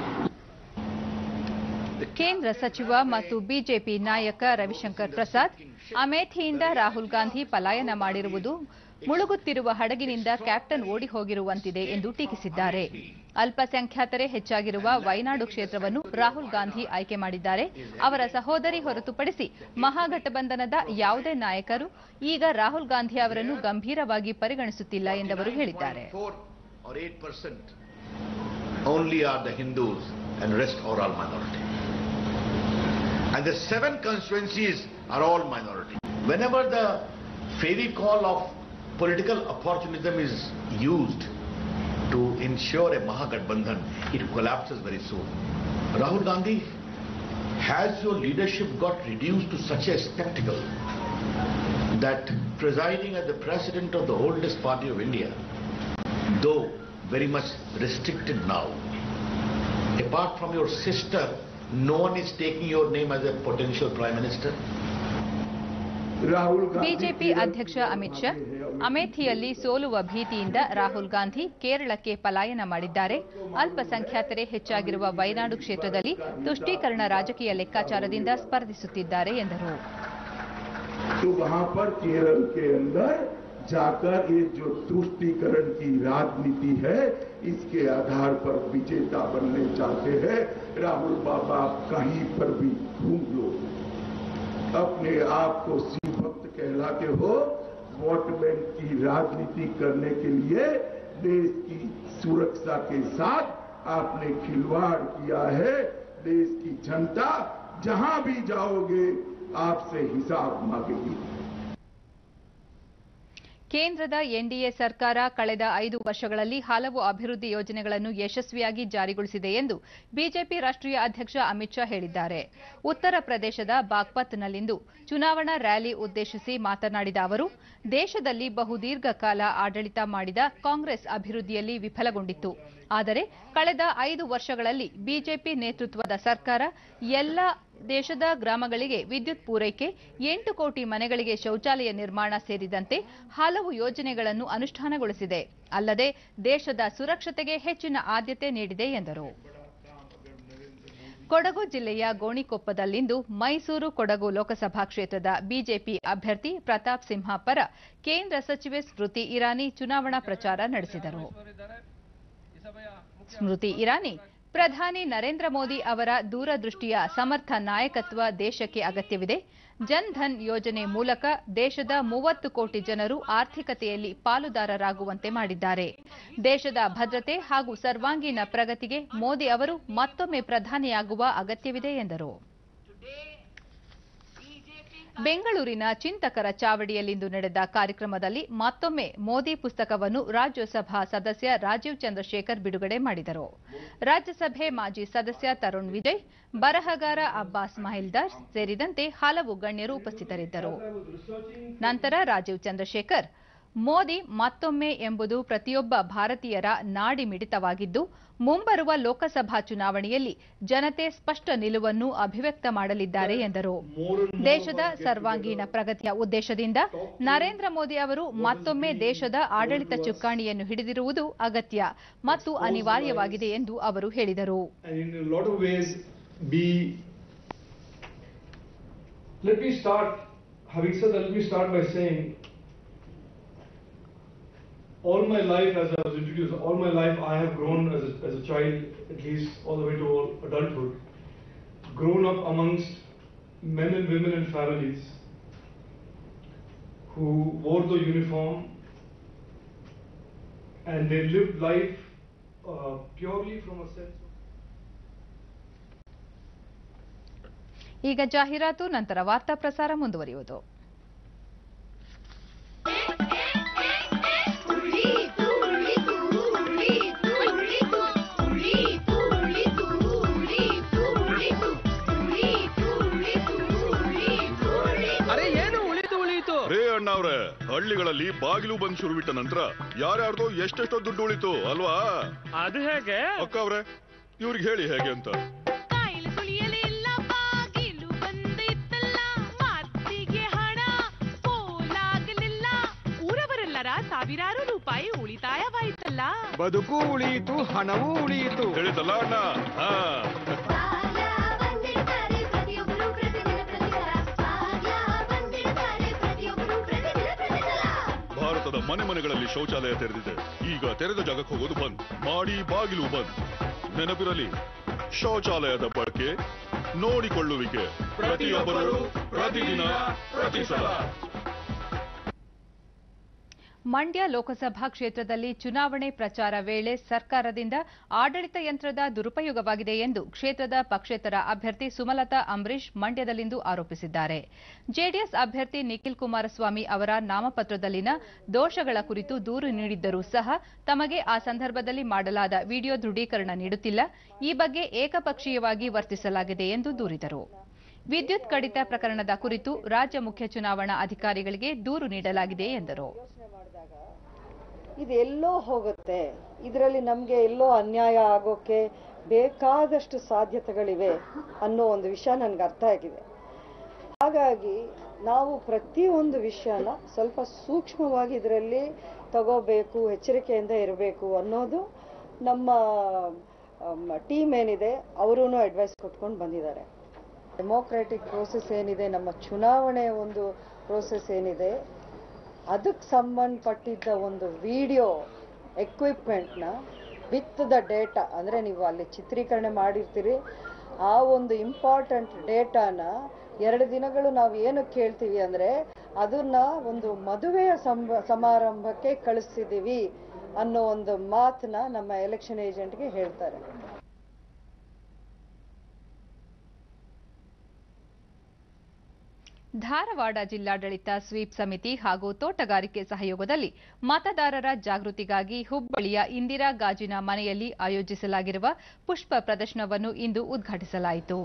Speaker 1: ಕೇಂದ್ರ ಸಚಿವ ಮತ್ತು ಬಿಜೆಪಿ ನಾಯಕ ರವಿಶಂಕರ್ ಪ್ರಸಾದ್ ಅಮೇಥಿಯಿಂದ ರಾಹುಲ್ ಗಾಂಧಿ ಪಲಾಯನ ಮಾಡಿರುವುದು ಮುಳುಗುತ್ತಿರುವ ಹಡಗಿನಿಂದ ಕ್ಯಾಪ್ಟನ್ ಓಡಿ ಹೋಗಿರುವಂತಿದೆ ಎಂದು ಟೀಕಿಸಿದ್ದಾರೆ ಅಲ್ಪಸಂಖ್ಯಾತರೇ ಹೆಚ್ಚಾಗಿರುವ ವಯನಾಡು ಕ್ಷೇತ್ರವನ್ನು ರಾಹುಲ್ ಗಾಂಧಿ ಆಯ್ಕೆ ಮಾಡಿದ್ದಾರೆ ಅವರ ಸಹೋದರಿ ಹೊರತುಪಡಿಸಿ ಮಹಾಗಠಬಂಧನದ ಯಾವುದೇ ನಾಯಕರು ಈಗ ರಾಹುಲ್ ಗಾಂಧಿ ಅವರನ್ನು ಗಂಭೀರವಾಗಿ ಪರಿಗಣಿಸುತ್ತಿಲ್ಲ ಎಂದವರು ಹೇಳಿದ್ದಾರೆ
Speaker 7: Four or eight percent only are the Hindus and rest are all minority. And the seven constituencies are all minority. Whenever the fairy call of political opportunism is used to ensure a Mahagathbandhan, it collapses very soon. Rahul Gandhi, has your leadership got reduced to such a spectacle that presiding as the president of the oldest party of India, though very much restricted now, apart from your sister, no one is taking your name as a potential prime minister?
Speaker 1: BJP ಅಧ್ಯಕ್ಷ ಅಮಿತ್ ಶಾ ಅಮೇಥಿಯಲ್ಲಿ ಸೋಲುವ ಭೀತಿಯಿಂದ ರಾಹುಲ್ ಗಾಂಧಿ ಕೇರಳಕ್ಕೆ ಪಲಾಯನ ಮಾಡಿದ್ದಾರೆ ಅಲ್ಪಸಂಖ್ಯಾತರೇ ಹೆಚ್ಚಾಗಿರುವ ವಯನಾಡು ಕ್ಷೇತ್ರದಲ್ಲಿ ತುಷ್ಟೀಕರಣ ರಾಜಕೀಯ ಲೆಕ್ಕಾಚಾರದಿಂದ ಸ್ಪರ್ಧಿಸುತ್ತಿದ್ದಾರೆ ಎಂದರು
Speaker 8: तो वहां पर केरल के अंदर जाकर ये जो तुष्टीकरण की राजनीति है इसके आधार पर विजेता बनने चाहते हैं राहुल बाबा कहीं पर भी घूम लो अपने आप को शिव भक्त कहलाते हो वोट बैंक की राजनीति करने के लिए देश की सुरक्षा के साथ आपने खिलवाड़ किया है देश की जनता जहां भी जाओगे आपसे हिसाब मांगेगी
Speaker 1: ಕೇಂದ್ರದ ಎನ್ಡಿಎ ಸರ್ಕಾರ ಕಳೆದ ಐದು ವರ್ಷಗಳಲ್ಲಿ ಹಲವು ಅಭಿವೃದ್ಧಿ ಯೋಜನೆಗಳನ್ನು ಯಶಸ್ವಿಯಾಗಿ ಜಾರಿಗೊಳಿಸಿದೆ ಎಂದು ಬಿಜೆಪಿ ರಾಷ್ಟ್ರೀಯ ಅಧ್ಯಕ್ಷ ಅಮಿತ್ ಶಾ ಹೇಳಿದ್ದಾರೆ ಉತ್ತರ ಪ್ರದೇಶದ ಬಾಗ್ಪತ್ನಲ್ಲಿಂದು ಚುನಾವಣಾ ರ್ಯಾಲಿ ಉದ್ದೇಶಿಸಿ ಮಾತನಾಡಿದ ಅವರು ದೇಶದಲ್ಲಿ ಬಹುದೀರ್ಘ ಕಾಲ ಆಡಳಿತ ಮಾಡಿದ ಕಾಂಗ್ರೆಸ್ ಅಭಿವೃದ್ಧಿಯಲ್ಲಿ ವಿಫಲಗೊಂಡಿತ್ತು ಆದರೆ ಕಳೆದ ಐದು ವರ್ಷಗಳಲ್ಲಿ ಬಿಜೆಪಿ ನೇತೃತ್ವದ ಸರ್ಕಾರ ಎಲ್ಲ ದೇಶದ ಗ್ರಾಮಗಳಿಗೆ ವಿದ್ಯುತ್ ಪೂರೈಕೆ ಎಂಟು ಕೋಟಿ ಮನೆಗಳಿಗೆ ಶೌಚಾಲಯ ನಿರ್ಮಾಣ ಸೇರಿದಂತೆ ಹಲವು ಯೋಜನೆಗಳನ್ನು ಅನುಷ್ಠಾನಗೊಳಿಸಿದೆ ಅಲ್ಲದೆ ದೇಶದ ಸುರಕ್ಷತೆಗೆ ಹೆಚ್ಚಿನ ಆದ್ಯತೆ ನೀಡಿದೆ ಎಂದರು ಕೊಡಗು ಜಿಲ್ಲೆಯ ಗೋಣಿಕೊಪ್ಪದಲ್ಲಿಂದು ಮೈಸೂರು ಕೊಡಗು ಲೋಕಸಭಾ ಕ್ಷೇತ್ರದ ಬಿಜೆಪಿ ಅಭ್ಯರ್ಥಿ ಪ್ರತಾಪ್ ಸಿಂಹ ಪರ ಕೇಂದ್ರ ಸಚಿವೆ ಸ್ಮೃತಿ ಇರಾನಿ ಚುನಾವಣಾ ಪ್ರಚಾರ ನಡೆಸಿದರು ಸ್ಮೃತಿ ಇರಾನಿ ಪ್ರಧಾನಿ ನರೇಂದ್ರ ಮೋದಿ ಅವರ ದೂರದೃಷ್ಟಿಯ ಸಮರ್ಥ ನಾಯಕತ್ವ ದೇಶಕ್ಕೆ ಅಗತ್ಯವಿದೆ ಜನ್ ಧನ್ ಯೋಜನೆ ಮೂಲಕ ದೇಶದ ಮೂವತ್ತು ಕೋಟಿ ಜನರು ಆರ್ಥಿಕತೆಯಲ್ಲಿ ಪಾಲುದಾರರಾಗುವಂತೆ ಮಾಡಿದ್ದಾರೆ ದೇಶದ ಭದ್ರತೆ ಹಾಗೂ ಸರ್ವಾಂಗೀಣ ಪ್ರಗತಿಗೆ ಮೋದಿ ಅವರು ಮತ್ತೊಮ್ಮೆ ಪ್ರಧಾನಿಯಾಗುವ ಅಗತ್ಯವಿದೆ ಎಂದರು ಬೆಂಗಳೂರಿನ ಚಿಂತಕರ ಚಾವಡಿಯಲ್ಲಿಂದು ನಡೆದ ಕಾರ್ಯಕ್ರಮದಲ್ಲಿ ಮತ್ತೊಮ್ಮೆ ಮೋದಿ ಪುಸ್ತಕವನ್ನು ರಾಜ್ಯಸಭಾ ಸದಸ್ಯ ರಾಜೀವ್ ಚಂದ್ರಶೇಖರ್ ಬಿಡುಗಡೆ ಮಾಡಿದರು ರಾಜ್ಯಸಭೆ ಮಾಜಿ ಸದಸ್ಯ ತರುಣ್ ವಿಜಯ್ ಬರಹಗಾರ ಅಬ್ಬಾಸ್ ಮಹಿಲ್ದಾರ್ ಸೇರಿದಂತೆ ಹಲವು ಗಣ್ಯರು ಉಪಸ್ಥಿತರಿದ್ದರು ನಂತರ ರಾಜೀವ್ ಚಂದ್ರಶೇಖರ್ ಮೋದಿ ಮತ್ತೊಮ್ಮೆ ಎಂಬುದು ಪ್ರತಿಯೊಬ್ಬ ಭಾರತೀಯರ ನಾಡಿ ಮಿಡಿತವಾಗಿದ್ದು ಮುಂಬರುವ ಲೋಕಸಭಾ ಚುನಾವಣೆಯಲ್ಲಿ ಜನತೆ ಸ್ಪಷ್ಟ ನಿಲುವನ್ನು ಅಭಿವ್ಯಕ್ತ ಮಾಡಲಿದ್ದಾರೆ ಎಂದರು ದೇಶದ ಸರ್ವಾಂಗೀಣ ಪ್ರಗತಿಯ ಉದ್ದೇಶದಿಂದ ನರೇಂದ್ರ ಮೋದಿ ಅವರು ಮತ್ತೊಮ್ಮೆ ದೇಶದ ಆಡಳಿತ ಚುಕ್ಕಾಣಿಯನ್ನು ಹಿಡಿದಿರುವುದು ಅಗತ್ಯ ಮತ್ತು ಅನಿವಾರ್ಯವಾಗಿದೆ ಎಂದು ಅವರು ಹೇಳಿದರು
Speaker 9: and in a lot of ways be let me start having said that let me start by saying all my life as I was introduced all my life I have grown as a, as a child at least all the way to adulthood grown up amongst men and women and families who wore the uniform and they lived life uh, purely from a sense of
Speaker 1: ಈಗ ಜಾಹೀರಾತು ನಂತರ ವಾರ್ತಾ ಪ್ರಸಾರ ಮುಂದುವರಿಯುವುದು
Speaker 10: ರೇ ಅಣ್ಣ ಅವ್ರೆ ಹಳ್ಳಿಗಳಲ್ಲಿ ಬಾಗಿಲು ಬಂದ್ ಶುರು ಬಿಟ್ಟ ನಂತರ ಯಾರ್ಯಾರ್ದೋ ಎಷ್ಟೆಷ್ಟೋ ದುಡ್ಡು ಉಳಿತು ಅಲ್ವಾ
Speaker 11: ಅದು ಹೇಗೆ
Speaker 10: ಅಕ್ಕ ಅವ್ರೆ ಇವ್ರಿಗೆ ಹೇಳಿ ಹೇಗೆ ಅಂತ
Speaker 12: ಕಾಯಿಲೆ ಸುಳಿಯಲಿಲ್ಲ ಬಾಗಿಲು ಬಂದಿತ್ತಲ್ಲ ಮಾತಿಗೆ ಹಣ ಪೋಲಾಗಲಿಲ್ಲ ಊರವರೆಲ್ಲರ ಸಾವಿರಾರು ರೂಪಾಯಿ ಉಳಿತಾಯವಾಯ್ತಲ್ಲ
Speaker 13: ಬದುಕು ಉಳಿಯಿತು ಹಣವೂ ಉಳಿಯಿತು
Speaker 10: ತಿಳಿತಲ್ಲ ಅಣ್ಣ ಹಾ ಭಾರತದ ಮನೆ ಮನೆಗಳಲ್ಲಿ ಶೌಚಾಲಯ ತೆರೆದಿದೆ ಈಗ ತೆರೆದ ಜಾಗಕ್ಕೆ ಹೋಗೋದು ಬಂದ್ ಮಾಡಿ ಬಾಗಿಲು ಬಂದ್ ನೆನಪಿರಲಿ ಶೌಚಾಲಯದ ಬಳಕೆ ನೋಡಿಕೊಳ್ಳುವಿಕೆ ಪ್ರತಿಯೊಬ್ಬರು ಪ್ರತಿದಿನ ಪ್ರತಿ ಸಲ
Speaker 1: ಮಂಡ್ಯ ಲೋಕಸಭಾ ಕ್ಷೇತ್ರದಲ್ಲಿ ಚುನಾವಣೆ ಪ್ರಚಾರ ವೇಳೆ ಸರ್ಕಾರದಿಂದ ಆಡಳಿತ ಯಂತ್ರದ ದುರುಪಯೋಗವಾಗಿದೆ ಎಂದು ಕ್ಷೇತ್ರದ ಪಕ್ಷೇತರ ಅಭ್ಯರ್ಥಿ ಸುಮಲತಾ ಅಂಬರೀಶ್ ಮಂಡ್ಯದಲ್ಲಿಂದು ಆರೋಪಿಸಿದ್ದಾರೆ ಜೆಡಿಎಸ್ ಅಭ್ಯರ್ಥಿ ನಿಖಿಲ್ ಕುಮಾರಸ್ವಾಮಿ ಅವರ ನಾಮಪತ್ರದಲ್ಲಿನ ದೋಷಗಳ ಕುರಿತು ದೂರು ನೀಡಿದ್ದರೂ ಸಹ ತಮಗೆ ಆ ಸಂದರ್ಭದಲ್ಲಿ ಮಾಡಲಾದ ವಿಡಿಯೋ ದೃಢೀಕರಣ ನೀಡುತ್ತಿಲ್ಲ ಈ ಬಗ್ಗೆ ಏಕಪಕ್ಷೀಯವಾಗಿ ವರ್ತಿಸಲಾಗಿದೆ ಎಂದು ದೂರಿದರು ವಿದ್ಯುತ್ ಕಡಿತ ಪ್ರಕರಣದ ಕುರಿತು ರಾಜ್ಯ ಮುಖ್ಯ ಚುನಾವಣಾ ಅಧಿಕಾರಿಗಳಿಗೆ ದೂರು ನೀಡಲಾಗಿದೆ ಎಂದರು
Speaker 14: ಇದು ಎಲ್ಲೋ ಹೋಗುತ್ತೆ ಇದರಲ್ಲಿ ನಮಗೆ ಎಲ್ಲೋ ಅನ್ಯಾಯ ಆಗೋಕ್ಕೆ ಬೇಕಾದಷ್ಟು ಸಾಧ್ಯತೆಗಳಿವೆ ಅನ್ನೋ ಒಂದು ವಿಷಯ ನನಗೆ ಅರ್ಥ ಆಗಿದೆ ಹಾಗಾಗಿ ನಾವು ಪ್ರತಿಯೊಂದು ವಿಷಯನ ಸ್ವಲ್ಪ ಸೂಕ್ಷ್ಮವಾಗಿ ಇದರಲ್ಲಿ ತಗೋಬೇಕು ಎಚ್ಚರಿಕೆಯಿಂದ ಇರಬೇಕು ಅನ್ನೋದು ನಮ್ಮ ಟೀಮ್ ಏನಿದೆ ಅವರೂ ಅಡ್ವೈಸ್ ಕೊಟ್ಕೊಂಡು ಬಂದಿದ್ದಾರೆ ಡೆಮೋಕ್ರೆಟಿಕ್ ಪ್ರೋಸೆಸ್ ಏನಿದೆ ನಮ್ಮ ಚುನಾವಣೆ ಒಂದು ಪ್ರೋಸೆಸ್ ಏನಿದೆ ಅದಕ್ಕೆ ಸಂಬಂಧಪಟ್ಟಿದ್ದ ಒಂದು ವಿಡಿಯೋ ಎಕ್ವಿಪ್ಮೆಂಟ್ನ ವಿತ್ ದ ಡೇಟಾ ಅಂದರೆ ನೀವು ಅಲ್ಲಿ ಚಿತ್ರೀಕರಣೆ ಮಾಡಿರ್ತೀರಿ ಆ ಒಂದು ಇಂಪಾರ್ಟೆಂಟ್ ಡೇಟಾನ ಎರಡು ದಿನಗಳು ನಾವು ಏನು ಕೇಳ್ತೀವಿ ಅಂದರೆ ಅದನ್ನ ಒಂದು ಮದುವೆಯ ಸಂಬ ಸಮಾರಂಭಕ್ಕೆ ಕಳಿಸ್ತಿದ್ದೀವಿ ಅನ್ನೋ ಒಂದು ಮಾತನ್ನ ನಮ್ಮ ಎಲೆಕ್ಷನ್ ಏಜೆಂಟ್ಗೆ ಹೇಳ್ತಾರೆ
Speaker 1: ಧಾರವಾಡ ಜಿಲ್ಲಾಡಳಿತ ಸ್ವೀಪ್ ಸಮಿತಿ ಹಾಗೂ ತೋಟಗಾರಿಕೆ ಸಹಯೋಗದಲ್ಲಿ ಮತದಾರರ ಜಾಗೃತಿಗಾಗಿ ಹುಬ್ಬಳ್ಳಿಯ ಇಂದಿರಾ ಗಾಜಿನ ಮನೆಯಲ್ಲಿ ಆಯೋಜಿಸಲಾಗಿರುವ ಪುಷ್ಪ ಪ್ರದರ್ಶನವನ್ನು ಇಂದು ಉದ್ಘಾಟಿಸಲಾಯಿತು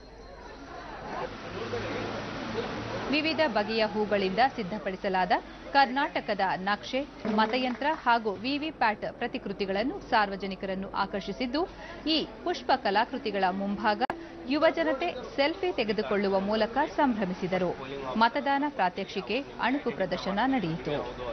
Speaker 1: ವಿವಿಧ ಬಗೆಯ ಹೂಗಳಿಂದ ಸಿದ್ಧಪಡಿಸಲಾದ ಕರ್ನಾಟಕದ ನಕ್ಷೆ ಮತಯಂತ್ರ ಹಾಗೂ ವಿವಿಪ್ಯಾಟ್ ಪ್ರತಿಕೃತಿಗಳನ್ನು ಸಾರ್ವಜನಿಕರನ್ನು ಆಕರ್ಷಿಸಿದ್ದು ಈ ಪುಷ್ಪ ಕಲಾಕೃತಿಗಳ ಮುಂಭಾಗ ಯುವಜನತೆ ಸೆಲ್ಫಿ ತೆಗೆದುಕೊಳ್ಳುವ ಮೂಲಕ ಸಂಭ್ರಮಿಸಿದರು ಮತದಾನ ಪ್ರಾತ್ಯಕ್ಷಿಕೆ ಅಣುಕು ಪ್ರದರ್ಶನ ನಡೆಯಿತು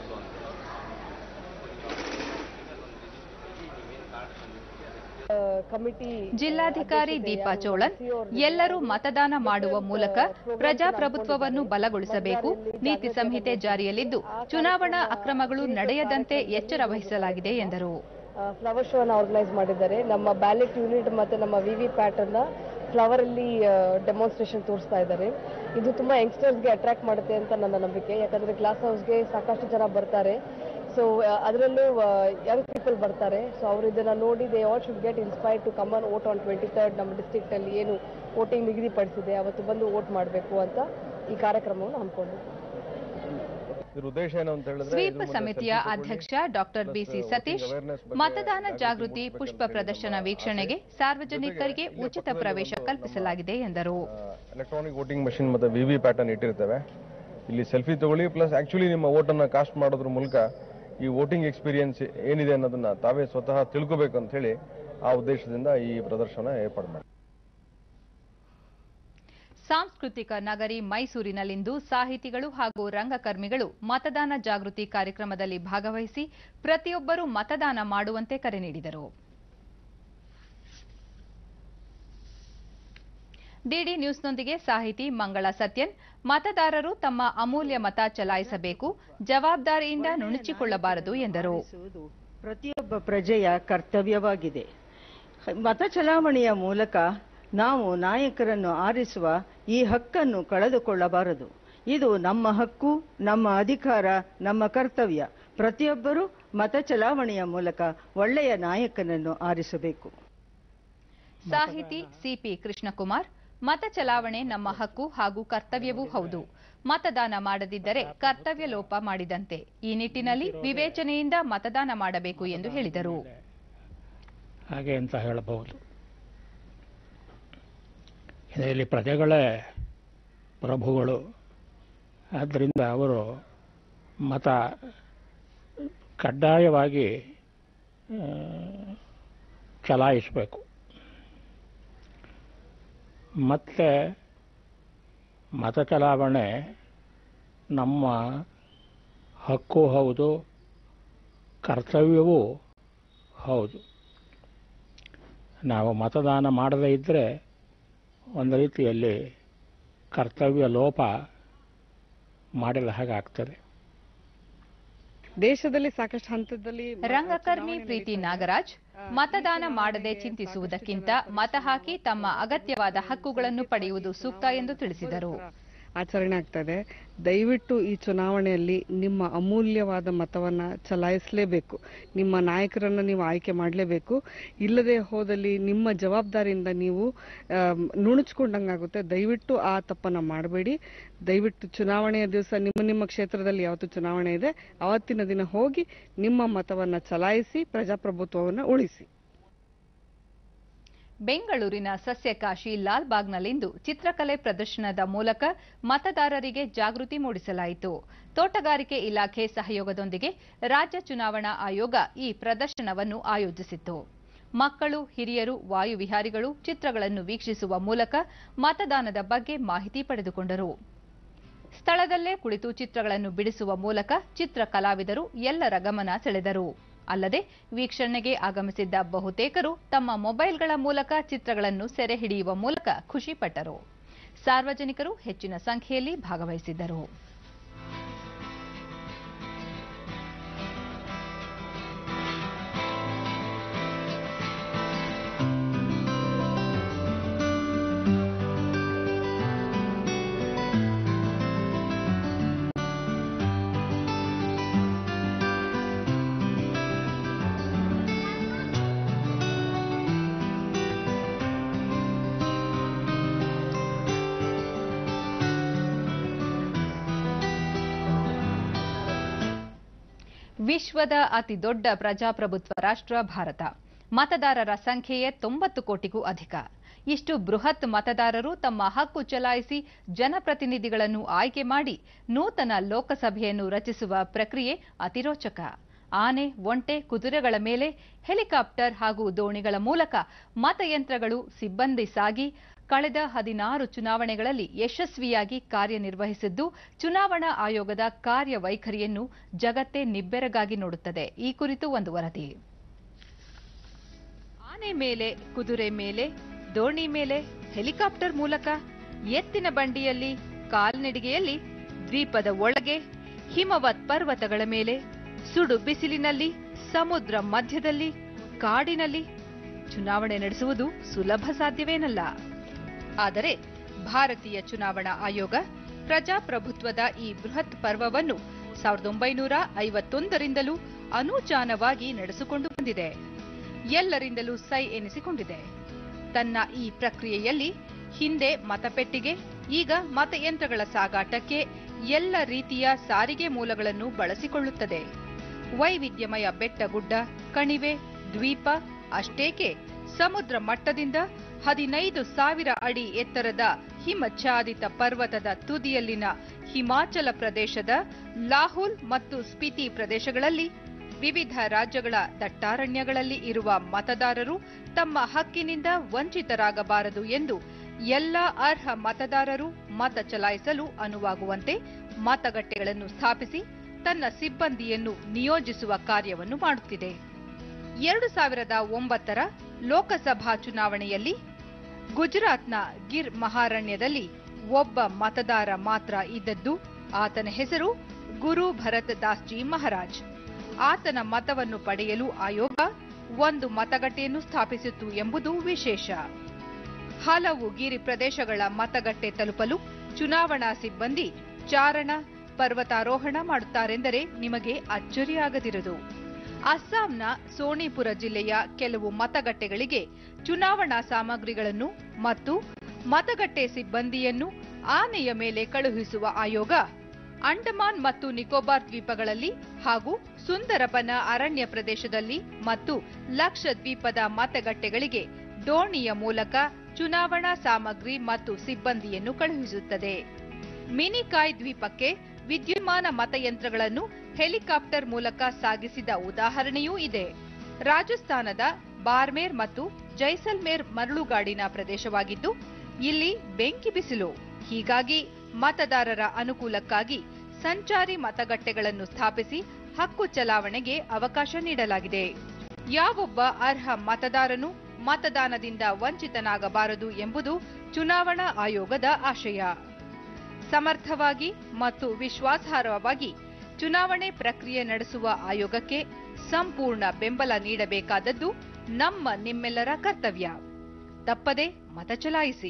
Speaker 1: ಜಿಲ್ಲಾಧಿಕಾರಿ ದೀಪಾ ಚೋಳನ್ ಎಲ್ಲರೂ ಮತದಾನ ಮಾಡುವ ಮೂಲಕ ಪ್ರಜಾಪ್ರಭುತ್ವವನ್ನು ಬಲಗೊಳಿಸಬೇಕು ನೀತಿ ಸಂಹಿತೆ ಜಾರಿಯಲ್ಲಿದ್ದು ಚುನಾವಣಾ ಅಕ್ರಮಗಳು ನಡೆಯದಂತೆ ಎಚ್ಚರ ವಹಿಸಲಾಗಿದೆ ಎಂದರು
Speaker 15: ಫ್ಲವರ್ ಶೋ ಅನ್ನ ಆರ್ಗನೈಸ್ ಮಾಡಿದ್ದಾರೆ ನಮ್ಮ ಬ್ಯಾಲೆಟ್ ಯೂನಿಟ್ ಮತ್ತೆ ನಮ್ಮ ವಿ ವಿ ಪ್ಯಾಟ್ ಅನ್ನ ಫ್ಲವರ್ ಅಲ್ಲಿ ಡೆಮಾನ್ಸ್ಟ್ರೇಷನ್ ತೋರಿಸ್ತಾ ಇದ್ದಾರೆ ಇದು ತುಂಬಾ ಯಂಗ್ಸ್ಟರ್ಸ್ಗೆ ಅಟ್ರಾಕ್ಟ್ ಮಾಡುತ್ತೆ ಅಂತ ನನ್ನ ನಂಬಿಕೆ ಯಾಕಂದ್ರೆ ಗ್ಲಾಸ್ ಹೌಸ್ಗೆ ಸಾಕಷ್ಟು ಜನ ಬರ್ತಾರೆ ಸೊ ಅದರಲ್ಲೂ ಯಂಗ್ ಪೀಪಲ್ ಬರ್ತಾರೆ ಸೊ ಅವರು ಇದನ್ನ ನೋಡಿ they all should get inspired to come on vote on twenty third ನಮ್ಮ ಡಿಸ್ಟ್ರಿಕ್ಟ್ ಅಲ್ಲಿ ಏನು ವೋಟಿಂಗ್ ನಿಗದಿಪಡಿಸಿದೆ ಅವತ್ತು ಬಂದು ವೋಟ್ ಮಾಡಬೇಕು ಅಂತ ಈ ಕಾರ್ಯಕ್ರಮವನ್ನು ಹಮ್ಮಿಕೊಂಡಿದ್ದೀವಿ
Speaker 16: ಇದ್ರ ಉದ್ದೇಶ ಏನು ಅಂತ ಹೇಳಿದ್ರೆ
Speaker 1: ಸ್ವೀಪ್
Speaker 16: ಇದ್ರ ಮುಂದೆ
Speaker 1: ಸಮಿತಿಯ
Speaker 16: selfie ತಗೊಳ್ಳಿ,
Speaker 1: ಅಧ್ಯಕ್ಷ doctor BC
Speaker 16: plus
Speaker 1: Satish
Speaker 16: voting awareness ಬಗ್ಗೆ
Speaker 1: ಮತದಾನ
Speaker 16: ಜಾಗೃತಿ
Speaker 1: ಜಾಗೃತಿ
Speaker 16: ಮೂಡಿಸ್ಬೇಕಂತ
Speaker 1: ಪುಷ್ಪ
Speaker 16: ಹೇಳಿ
Speaker 1: ಪ್ರದರ್ಶನ
Speaker 16: ನಮ್ಮ
Speaker 1: ವೀಕ್ಷಣೆಗೆ ಸಾರ್ವಜನಿಕರಿಗೆ ಉಚಿತ ಪ್ರವೇಶ ಕಲ್ಪಿಸಲಾಗಿದೆ ಎಂದರು
Speaker 16: ಎಲೆಕ್ಟ್ರಾನಿಕ್ ವೋಟಿಂಗ್ ಮಷಿನ್ ಮತ್ತೆ ವಿ ವಿ ಪ್ಯಾಟರ್ನ್ ಇಟ್ಟಿರ್ತೇವೆ ಇಲ್ಲಿ ಸೆಲ್ಫಿ ತಗೊಳ್ಳಿ ಪ್ಲಸ್ ಆಕ್ಚುಲಿ ನಿಮ್ಮ ವೋಟನ್ನು ಕಾಸ್ಟ್ ಮಾಡೋದ್ರ ಮೂಲಕ ಈ ವೋಟಿಂಗ್ ಎಕ್ಸ್ಪೀರಿಯನ್ಸ್ ಏನಿದೆ ಅನ್ನೋದನ್ನ ತಾವೇ ಸ್ವತಃ ತಿಳ್ಕೋಬೇಕು ಅಂತ ಹೇಳಿ ಆ ಉದ್ದೇಶದಿಂದ ಈ ಪ್ರದರ್ಶನ ಏರ್ಪಾಡು ಮಾಡಿ
Speaker 1: ಸಾಂಸ್ಕೃತಿಕ ನಗರಿ ಮೈಸೂರಿನಲ್ಲಿಂದು ಸಾಹಿತಿಗಳು ಹಾಗೂ ರಂಗಕರ್ಮಿಗಳು ಮತದಾನ ಜಾಗೃತಿ ಕಾರ್ಯಕ್ರಮದಲ್ಲಿ ಭಾಗವಹಿಸಿ ಪ್ರತಿಯೊಬ್ಬರೂ ಮತದಾನ ಮಾಡುವಂತೆ ಕರೆ ನೀಡಿದರು ಡಿಡಿ ನ್ಯೂಸ್ನೊಂದಿಗೆ ಸಾಹಿತಿ ಮಂಗಳ ಸತ್ಯನ್ ಮತದಾರರು ತಮ್ಮ ಅಮೂಲ್ಯ ಮತ ಚಲಾಯಿಸಬೇಕು ಜವಾಬ್ದಾರಿಯಿಂದ ನುಣುಚಿಕೊಳ್ಳಬಾರದು ಎಂದರು
Speaker 17: ಪ್ರತಿಯೊಬ್ಬ ಪ್ರಜೆಯ ಕರ್ತವ್ಯವಾಗಿದೆ ಮತ ಚಲಾವಣೆಯ ಮೂಲಕ ನಾವು ನಾಯಕರನ್ನು ಆರಿಸುವ ಈ ಹಕ್ಕನ್ನು ಕಳೆದುಕೊಳ್ಳಬಾರದು ಇದು ನಮ್ಮ ಹಕ್ಕು ನಮ್ಮ ಅಧಿಕಾರ ನಮ್ಮ ಕರ್ತವ್ಯ ಪ್ರತಿಯೊಬ್ಬರೂ ಮತ ಚಲಾವಣೆಯ ಮೂಲಕ ಒಳ್ಳೆಯ ನಾಯಕನನ್ನು ಆರಿಸಬೇಕು
Speaker 1: ಸಾಹಿತಿ ಸಿಪಿ ಕೃಷ್ಣಕುಮಾರ್ ಮತ ಚಲಾವಣೆ ನಮ್ಮ ಹಕ್ಕು ಹಾಗೂ ಕರ್ತವ್ಯವೂ ಹೌದು ಮತದಾನ ಮಾಡದಿದ್ದರೆ ಕರ್ತವ್ಯ ಲೋಪ ಮಾಡಿದಂತೆ ಈ ನಿಟ್ಟಿನಲ್ಲಿ ವಿವೇಚನೆಯಿಂದ ಮತದಾನ ಮಾಡಬೇಕು ಎಂದು ಹೇಳಿದರು
Speaker 18: ಹಾಗೆ ಅಂತ ಹೇಳಬಹುದು ಇದರಲ್ಲಿ ಪ್ರಜೆಗಳೇ ಪ್ರಭುಗಳು ಆದ್ದರಿಂದ ಅವರು ಮತ ಕಡ್ಡಾಯವಾಗಿ ಆ, ಚಲಾಯಿಸಬೇಕು ಮತ್ತು ಮತ ಚಲಾವಣೆ ನಮ್ಮ ಹಕ್ಕು ಹೌದು ಕರ್ತವ್ಯವೂ ಹೌದು ನಾವು ಮತದಾನ ಮಾಡದೇ ಇದ್ದರೆ ಒಂದು ರೀತಿಯಲ್ಲಿ ಕರ್ತವ್ಯ ಲೋಪ ಮಾಡಿದ ಹಾಗೆ ಆಗ್ತದೆ
Speaker 11: ದೇಶದಲ್ಲಿ ಸಾಕಷ್ಟು ಹಂತದಲ್ಲಿ
Speaker 1: ರಂಗಕರ್ಮಿ ಪ್ರೀತಿ ನಾಗರಾಜ್ ಮತದಾನ ಮಾಡದೆ ಚಿಂತಿಸುವುದಕ್ಕಿಂತ ಮತ ಹಾಕಿ ತಮ್ಮ ಅಗತ್ಯವಾದ ಹಕ್ಕುಗಳನ್ನು ಪಡೆಯುವುದು ಸೂಕ್ತ ಎಂದು ತಿಳಿಸಿದರು
Speaker 11: ಆಚರಣೆ ಆಗ್ತದೆ ದಯವಿಟ್ಟು ಈ ಚುನಾವಣೆಯಲ್ಲಿ ನಿಮ್ಮ ಅಮೂಲ್ಯವಾದ ಮತವನ್ನ ಚಲಾಯಿಸಲೇಬೇಕು ನಿಮ್ಮ ನಾಯಕರನ್ನ ನೀವು ಆಯ್ಕೆ ಮಾಡಲೇಬೇಕು ಇಲ್ಲದೆ ಹೋದಲ್ಲಿ ನಿಮ್ಮ ಜವಾಬ್ದಾರಿಯಿಂದ ನೀವು ಆಮ್, ನುಣುಚ್ಕೊಂಡಂಗಾಗುತ್ತೆ ದಯವಿಟ್ಟು ಆ ತಪ್ಪನ್ನ ಮಾಡಬೇಡಿ ದಯವಿಟ್ಟು ಚುನಾವಣೆಯ ದಿವಸ ನಿಮ್ಮ ನಿಮ್ಮ ಕ್ಷೇತ್ರದಲ್ಲಿ ಯಾವತ್ತು ಚುನಾವಣೆ ಇದೆ ಅವತ್ತಿನ ದಿನ ಹೋಗಿ ನಿಮ್ಮ ಮತವನ್ನ ಚಲಾಯಿಸಿ ಪ್ರಜಾಪ್ರಭುತ್ವವನ್ನು ಉಳಿಸಿ
Speaker 1: ಬೆಂಗಳೂರಿನ ಸಸ್ಯಕಾಶಿ ಲಾಲ್ಬಾಗ್ನಲ್ಲಿಂದು ಚಿತ್ರಕಲೆ ಪ್ರದರ್ಶನದ ಮೂಲಕ ಮತದಾರರಿಗೆ ಜಾಗೃತಿ ಮೂಡಿಸಲಾಯಿತು ತೋಟಗಾರಿಕೆ ಇಲಾಖೆ ಸಹಯೋಗದೊಂದಿಗೆ ರಾಜ್ಯ ಚುನಾವಣಾ ಆಯೋಗ ಈ ಪ್ರದರ್ಶನವನ್ನು ಆಯೋಜಿಸಿತ್ತು ಮಕ್ಕಳು ಹಿರಿಯರು ವಾಯುವಿಹಾರಿಗಳು ಚಿತ್ರಗಳನ್ನು ವೀಕ್ಷಿಸುವ ಮೂಲಕ ಮತದಾನದ ಬಗ್ಗೆ ಮಾಹಿತಿ ಪಡೆದುಕೊಂಡರು ಸ್ಥಳದಲ್ಲೇ ಕುಳಿತು ಚಿತ್ರಗಳನ್ನು ಬಿಡಿಸುವ ಮೂಲಕ ಚಿತ್ರ ಕಲಾವಿದರು ಎಲ್ಲರ ಗಮನ ಸೆಳೆದರು ಅಲ್ಲದೆ ವೀಕ್ಷಣೆಗೆ ಆಗಮಿಸಿದ್ದ ಬಹುತೇಕರು ತಮ್ಮ ಮೊಬೈಲ್ಗಳ ಮೂಲಕ ಚಿತ್ರಗಳನ್ನು ಸೆರೆ ಹಿಡಿಯುವ ಮೂಲಕ ಖುಷಿಪಟ್ಟರು ಸಾರ್ವಜನಿಕರು ಹೆಚ್ಚಿನ ಸಂಖ್ಯೆಯಲ್ಲಿ ಭಾಗವಹಿಸಿದ್ದರು ವಿಶ್ವದ ಅತಿ ದೊಡ್ಡ ಪ್ರಜಾಪ್ರಭುತ್ವ ರಾಷ್ಟ್ರ ಭಾರತ ಮತದಾರರ ಸಂಖ್ಯೆಯೇ ತೊಂಬತ್ತು ಕೋಟಿಗೂ ಅಧಿಕ ಇಷ್ಟು ಬೃಹತ್ ಮತದಾರರು ತಮ್ಮ ಹಕ್ಕು ಚಲಾಯಿಸಿ ಜನಪ್ರತಿನಿಧಿಗಳನ್ನು ಆಯ್ಕೆ ಮಾಡಿ ನೂತನ ಲೋಕಸಭೆಯನ್ನು ರಚಿಸುವ ಪ್ರಕ್ರಿಯೆ ಅತಿರೋಚಕ ಆನೆ ಒಂಟೆ ಕುದುರೆಗಳ ಮೇಲೆ ಹೆಲಿಕಾಪ್ಟರ್ ಹಾಗೂ ದೋಣಿಗಳ ಮೂಲಕ ಮತಯಂತ್ರಗಳು ಸಿಬ್ಬಂದಿ ಸಾಗಿ ಕಳೆದ ಹದಿನಾರು ಚುನಾವಣೆಗಳಲ್ಲಿ ಯಶಸ್ವಿಯಾಗಿ ಕಾರ್ಯನಿರ್ವಹಿಸಿದ್ದು ಚುನಾವಣಾ ಆಯೋಗದ ಕಾರ್ಯವೈಖರಿಯನ್ನು ಜಗತ್ತೇ ನಿಬ್ಬೆರಗಾಗಿ ನೋಡುತ್ತದೆ ಈ ಕುರಿತು ಒಂದು ವರದಿ ಆನೆ ಮೇಲೆ ಕುದುರೆ ಮೇಲೆ ದೋಣಿ ಮೇಲೆ ಹೆಲಿಕಾಪ್ಟರ್ ಮೂಲಕ ಎತ್ತಿನ ಬಂಡಿಯಲ್ಲಿ ಕಾಲ್ನಡಿಗೆಯಲ್ಲಿ ದ್ವೀಪದ ಒಳಗೆ ಹಿಮವತ್ ಪರ್ವತಗಳ ಮೇಲೆ ಸುಡು ಬಿಸಿಲಿನಲ್ಲಿ ಸಮುದ್ರ ಮಧ್ಯದಲ್ಲಿ ಕಾಡಿನಲ್ಲಿ ಚುನಾವಣೆ ನಡೆಸುವುದು ಸುಲಭ ಸಾಧ್ಯವೇನಲ್ಲ ಆದರೆ ಭಾರತೀಯ ಚುನಾವಣಾ ಆಯೋಗ ಪ್ರಜಾಪ್ರಭುತ್ವದ ಈ ಬೃಹತ್ ಪರ್ವವನ್ನು ಸಾವಿರದ ಒಂಬೈನೂರ ಐವತ್ತೊಂದರಿಂದಲೂ ಅನೂಚಾನವಾಗಿ ನಡೆಸಿಕೊಂಡು ಬಂದಿದೆ ಎಲ್ಲರಿಂದಲೂ ಸೈ ಎನಿಸಿಕೊಂಡಿದೆ ತನ್ನ ಈ ಪ್ರಕ್ರಿಯೆಯಲ್ಲಿ ಹಿಂದೆ ಮತಪೆಟ್ಟಿಗೆ ಈಗ ಮತಯಂತ್ರಗಳ ಸಾಗಾಟಕ್ಕೆ ಎಲ್ಲ ರೀತಿಯ ಸಾರಿಗೆ ಮೂಲಗಳನ್ನು ಬಳಸಿಕೊಳ್ಳುತ್ತದೆ ವೈವಿಧ್ಯಮಯ ಬೆಟ್ಟಗುಡ್ಡ ಕಣಿವೆ ದ್ವೀಪ ಅಷ್ಟೇಕೆ ಸಮುದ್ರ ಮಟ್ಟದಿಂದ ಹದಿನೈದು ಸಾವಿರ ಅಡಿ ಎತ್ತರದ ಹಿಮಚ್ಛಾದಿತ ಪರ್ವತದ ತುದಿಯಲ್ಲಿನ ಹಿಮಾಚಲ ಪ್ರದೇಶದ ಲಾಹುಲ್ ಮತ್ತು ಸ್ಪಿತಿ ಪ್ರದೇಶಗಳಲ್ಲಿ ವಿವಿಧ ರಾಜ್ಯಗಳ ದಟ್ಟಾರಣ್ಯಗಳಲ್ಲಿ ಇರುವ ಮತದಾರರು ತಮ್ಮ ಹಕ್ಕಿನಿಂದ ವಂಚಿತರಾಗಬಾರದು ಎಂದು ಎಲ್ಲ ಅರ್ಹ ಮತದಾರರು ಮತ ಚಲಾಯಿಸಲು ಅನುವಾಗುವಂತೆ ಮತಗಟ್ಟೆಗಳನ್ನು ಸ್ಥಾಪಿಸಿ ತನ್ನ ಸಿಬ್ಬಂದಿಯನ್ನು ನಿಯೋಜಿಸುವ ಕಾರ್ಯವನ್ನು ಮಾಡುತ್ತಿದೆ ಎರಡು ಸಾವಿರದ ಒಂಬತ್ತರ ಲೋಕಸಭಾ ಚುನಾವಣೆಯಲ್ಲಿ ಗುಜರಾತ್ನ ಗಿರ್ ಮಹಾರಣ್ಯದಲ್ಲಿ ಒಬ್ಬ ಮತದಾರ ಮಾತ್ರ ಇದ್ದದ್ದು ಆತನ ಹೆಸರು ಗುರು ಭರತ್ ದಾಸ್ಜಿ ಮಹಾರಾಜ್ ಆತನ ಮತವನ್ನು ಪಡೆಯಲು ಆಯೋಗ ಒಂದು ಮತಗಟ್ಟೆಯನ್ನು ಸ್ಥಾಪಿಸಿತು ಎಂಬುದು ವಿಶೇಷ ಹಲವು ಗಿರಿ ಪ್ರದೇಶಗಳ ಮತಗಟ್ಟೆ ತಲುಪಲು ಚುನಾವಣಾ ಸಿಬ್ಬಂದಿ ಚಾರಣ ಪರ್ವತಾರೋಹಣ ಮಾಡುತ್ತಾರೆಂದರೆ ನಿಮಗೆ ಅಚ್ಚರಿಯಾಗದಿರದು ಅಸ್ಸಾಂನ ಸೋಣಿಪುರ ಜಿಲ್ಲೆಯ ಕೆಲವು ಮತಗಟ್ಟೆಗಳಿಗೆ ಚುನಾವಣಾ ಸಾಮಗ್ರಿಗಳನ್ನು ಮತ್ತು ಮತಗಟ್ಟೆ ಸಿಬ್ಬಂದಿಯನ್ನು ಆನೆಯ ಮೇಲೆ ಕಳುಹಿಸುವ ಆಯೋಗ ಅಂಡಮಾನ್ ಮತ್ತು ನಿಕೋಬಾರ್ ದ್ವೀಪಗಳಲ್ಲಿ ಹಾಗೂ ಸುಂದರಬನ ಅರಣ್ಯ ಪ್ರದೇಶದಲ್ಲಿ ಮತ್ತು ಲಕ್ಷದ್ವೀಪದ ಮತಗಟ್ಟೆಗಳಿಗೆ ದೋಣಿಯ ಮೂಲಕ ಚುನಾವಣಾ ಸಾಮಗ್ರಿ ಮತ್ತು ಸಿಬ್ಬಂದಿಯನ್ನು ಕಳುಹಿಸುತ್ತದೆ ಮಿನಿಕಾಯ್ ದ್ವೀಪಕ್ಕೆ ವಿದ್ಯುನ್ಮಾನ ಮತಯಂತ್ರಗಳನ್ನು ಹೆಲಿಕಾಪ್ಟರ್ ಮೂಲಕ ಸಾಗಿಸಿದ ಉದಾಹರಣೆಯೂ ಇದೆ ರಾಜಸ್ಥಾನದ ಬಾರ್ಮೇರ್ ಮತ್ತು ಜೈಸಲ್ಮೇರ್ ಮರಳುಗಾಡಿನ ಪ್ರದೇಶವಾಗಿದ್ದು ಇಲ್ಲಿ ಬೆಂಕಿ ಬಿಸಿಲು ಹೀಗಾಗಿ ಮತದಾರರ ಅನುಕೂಲಕ್ಕಾಗಿ ಸಂಚಾರಿ ಮತಗಟ್ಟೆಗಳನ್ನು ಸ್ಥಾಪಿಸಿ ಹಕ್ಕು ಚಲಾವಣೆಗೆ ಅವಕಾಶ ನೀಡಲಾಗಿದೆ ಯಾವೊಬ್ಬ ಅರ್ಹ ಮತದಾರನು ಮತದಾನದಿಂದ ವಂಚಿತನಾಗಬಾರದು ಎಂಬುದು ಚುನಾವಣಾ ಆಯೋಗದ ಆಶಯ ಸಮರ್ಥವಾಗಿ ಮತ್ತು ವಿಶ್ವಾಸಾರ್ಹವಾಗಿ ಚುನಾವಣೆ ಪ್ರಕ್ರಿಯೆ ನಡೆಸುವ ಆಯೋಗಕ್ಕೆ ಸಂಪೂರ್ಣ ಬೆಂಬಲ ನೀಡಬೇಕಾದದ್ದು ನಮ್ಮ ನಿಮ್ಮೆಲ್ಲರ ಕರ್ತವ್ಯ ತಪ್ಪದೆ ಮತ ಚಲಾಯಿಸಿ